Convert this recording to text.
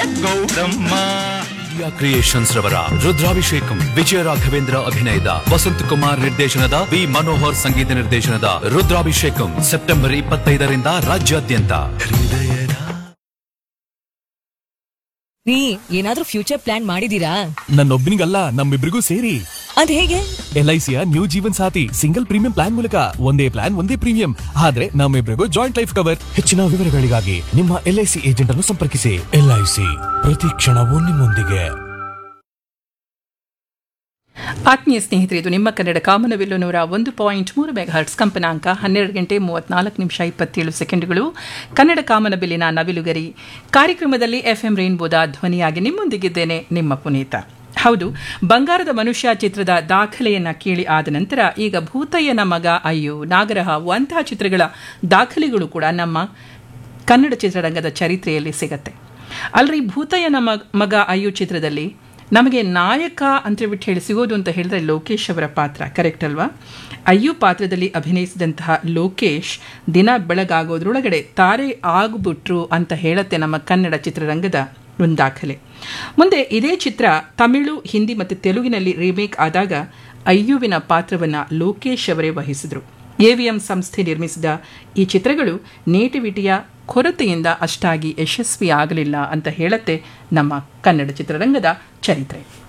Gowramma India creations ರವರ ರುದ್ರಾಭಿಷೇಕಂ ವಿಜಯ ರಾಘವೇಂದ್ರ ಅಭಿನಯದ ವಸಂತ್ ಕುಮಾರ್ ನಿರ್ದೇಶನದ ವಿ ಮನೋಹರ್ ಸಂಗೀತ ನಿರ್ದೇಶನದ ರುದ್ರಾಭಿಷೇಕಂ ಸೆಪ್ಟೆಂಬರ್ ಇಪ್ಪತ್ತೈದರಿಂದ ರಾಜ್ಯಾದ್ಯಂತ ರೀ ಏನಾದ್ರೂ ಫ್ಯೂಚರ್ ಪ್ಲಾನ್ ಮಾಡಿದೀರಾ ನನ್ನೊಬ್ಬನಿಗಲ್ಲ ನಮ್ಮಿಬ್ರಿಗೂ ಸೇರಿ ಅದ್ ಹೇಗೆ ಎಲ್ ಐ ಸಿಯ new Jeevan Saathi single premium plan ಮೂಲಕ ಒಂದೇ ಪ್ಲಾನ್ ಒಂದೇ ಪ್ರೀಮಿಯಂ ಆದ್ರೆ ನಮ್ಮಿಬ್ರಿಗೂ ಜಾಯಿಂಟ್ ಲೈಫ್ ಕವರ್ ಹೆಚ್ಚಿನ ವಿವರಗಳಿಗಾಗಿ ನಿಮ್ಮ ಎಲ್ ಐ ಸಿ ಏಜೆಂಟ್ ಅನ್ನು ಸಂಪರ್ಕಿಸಿ ಎಲ್ ಐ ಸಿ ಪ್ರತಿ ಕ್ಷಣವೂ ನಿಮ್ಮೊಂದಿಗೆ ಆತ್ಮೀಯ ಸ್ನೇಹಿತರೆ ಇದು ನಿಮ್ಮ ಕನ್ನಡ ಕಾಮನವಿಲ್ಲು ನೂರ ಒಂದು ಪಾಯಿಂಟ್ ಮೂರು ಮೆಗಾಹರ್ಟ್ಸ್ ಕಂಪನಾಂಕ ಹನ್ನೆರಡು ಗಂಟೆ ಮೂವತ್ನಾಲ್ಕು ನಿಮಿಷ ಇಪ್ಪತ್ತೇಳು ಸೆಕೆಂಡ್ಗಳು ಕನ್ನಡ ಕಾಮನಬಿಲ್ಲಿನ ನವಿಲುಗರಿ ಕಾರ್ಯಕ್ರಮದಲ್ಲಿ ಎಫ್ಎಂ ರೈನ್ಬೋದ ಧ್ವನಿಯಾಗಿ ನಿಮ್ಮೊಂದಿಗಿದ್ದೇನೆ ನಿಮ್ಮ ಪುನೀತ ಹೌದು ಬಂಗಾರದ ಮನುಷ್ಯ ಚಿತ್ರದ ದಾಖಲೆಯನ್ನ ಕೇಳಿ ಆದ ನಂತರ ಈಗ ಭೂತಯ್ಯನ ಮಗ ಅಯ್ಯೋ ನಾಗರಹಾವು ಅಂತಹ ಚಿತ್ರಗಳ ದಾಖಲೆಗಳು ಕೂಡ ನಮ್ಮ ಕನ್ನಡ ಚಿತ್ರರಂಗದ ಚರಿತ್ರೆಯಲ್ಲಿ ಸಿಗತ್ತೆ ಅಲ್ರಿ ಭೂತಯ್ಯನ ಮಗ ಮಗ ಅಯ್ಯೋ ಚಿತ್ರದಲ್ಲಿ ನಮಗೆ ನಾಯಕ ಅಂತೇಳ್ಬಿಟ್ಟು ಹೇಳಿ ಸಿಗೋದು ಅಂತ ಹೇಳಿದ್ರೆ ಲೋಕೇಶ್ ಅವರ ಪಾತ್ರ ಕರೆಕ್ಟ್ ಅಲ್ವಾ ಅಯ್ಯು ಪಾತ್ರದಲ್ಲಿ ಅಭಿನಯಿಸಿದಂತಹ ಲೋಕೇಶ್ ದಿನ ಬೆಳಗಾಗೋದ್ರೊಳಗಡೆ ತಾರೆ ಆಗ್ಬಿಟ್ರು ಅಂತ ಹೇಳತ್ತೆ ನಮ್ಮ ಕನ್ನಡ ಚಿತ್ರರಂಗದ ಒಂದು ದಾಖಲೆ ಮುಂದೆ ಇದೇ ಚಿತ್ರ ತಮಿಳು ಹಿಂದಿ ಮತ್ತು ತೆಲುಗಿನಲ್ಲಿ ರೀಮೇಕ್ ಆದಾಗ ಅಯ್ಯುವಿನ ಪಾತ್ರವನ್ನು ಲೋಕೇಶ್ ಅವರೇ ವಹಿಸಿದರು ಎವಿಎಂ ಸಂಸ್ಥೆ ನಿರ್ಮಿಸಿದ ಈ ಚಿತ್ರಗಳು ನೇಟಿವಿಟಿಯ ಕೊರತೆಯಿಂದ ಅಷ್ಟಾಗಿ ಯಶಸ್ವಿ ಆಗಲಿಲ್ಲ ಅಂತ ಹೇಳತ್ತೆ ನಮ್ಮ ಕನ್ನಡ ಚಿತ್ರರಂಗದ ಚರಿತ್ರೆ